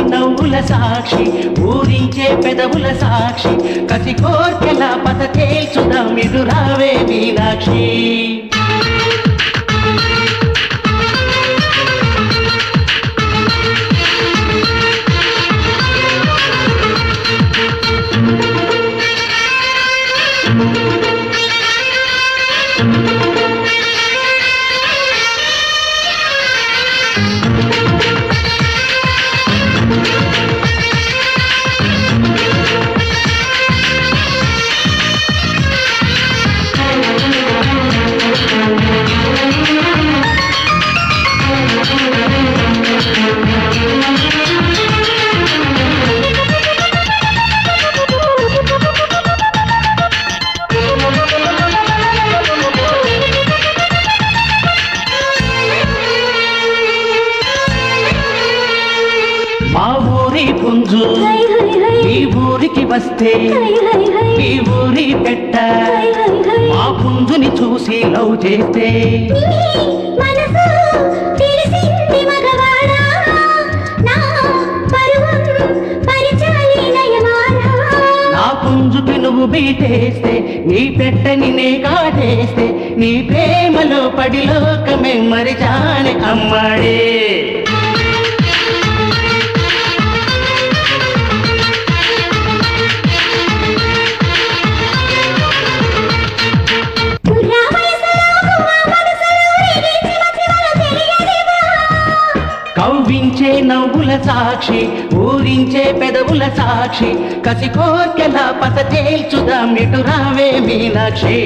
నవ్వుల సాక్షి ఊరించే పెదవుల సాక్షి కసి కోర్కెల పద తేల్చుదాం ఇటు రావే మీనాక్షి మా ఊరి పుంజు హై హై హై ఈ ఊరికి వస్తే హై హై హై ఈ ఊరి పెట్ట హై హై హై మా పుంజుని చూసి లవ్ చేస్తే నీ మనసు తెలిసింది మగవాడా నా పరువం పరిచాలి నయమానా నా పుంజుకి నువ్వు బీటేస్తే నీ పెట్టని నే కాటేస్తే నీ ప్రేమలో పడి లోకమే మరిచాని అమ్మాడే కుర్రా వయసులో కువ్వ మనసులో రేగే చిమ చిమలు తెలియనివా కవ్వించే నవ్వుల సాక్షి ఊరించే పెదవుల సాక్షి కసి కోర్కెల పత తేల్చుదాం ఇటు రావే మీనాక్షి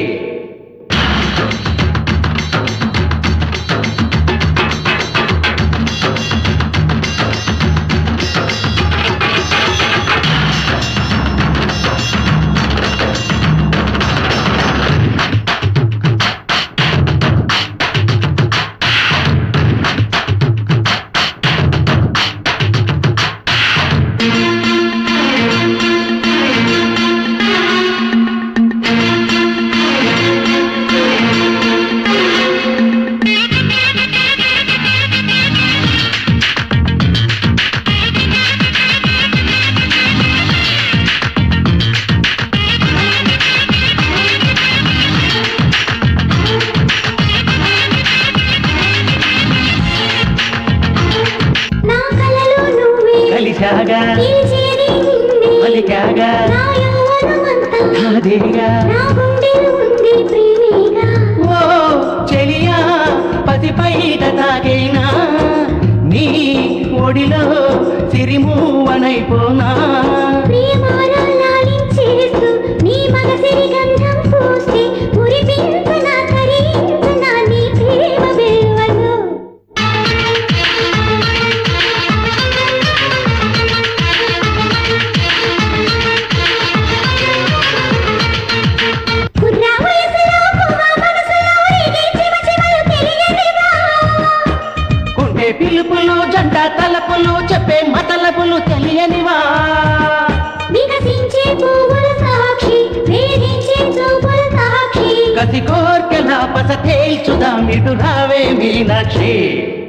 నా కలలో నువ్వే కలిశాగా నిలిచేది నిన్నే పలికాగా నా యవ్వనమంతా నాదేగా నా గుండెలో ఉంది ప్రేమేగా ఓ చెలియా పసిపైట తాగేనా నీ ఒడిలో సిరిమూవనైపోనా ప్రియమారా లాలించేస్తూ నీ మగసిరి గంధం పూస్తే మురిపించన కరించన నీ ప్రేమ వెల్వలు కుర్రా వయసులో కువ్వ మనసులో రేగే చిమ చిమలు తెలియనివా కుంటే పిలుపులు జంట తలపులు చెప్పే మతలపులు తెలియనివా వికసించే పువ్వుల సాక్షి వేధించే చూపుల సాక్షి కసి కోర్కెల పస తేల్చుదాం ఇటు రావే మీనాక్షి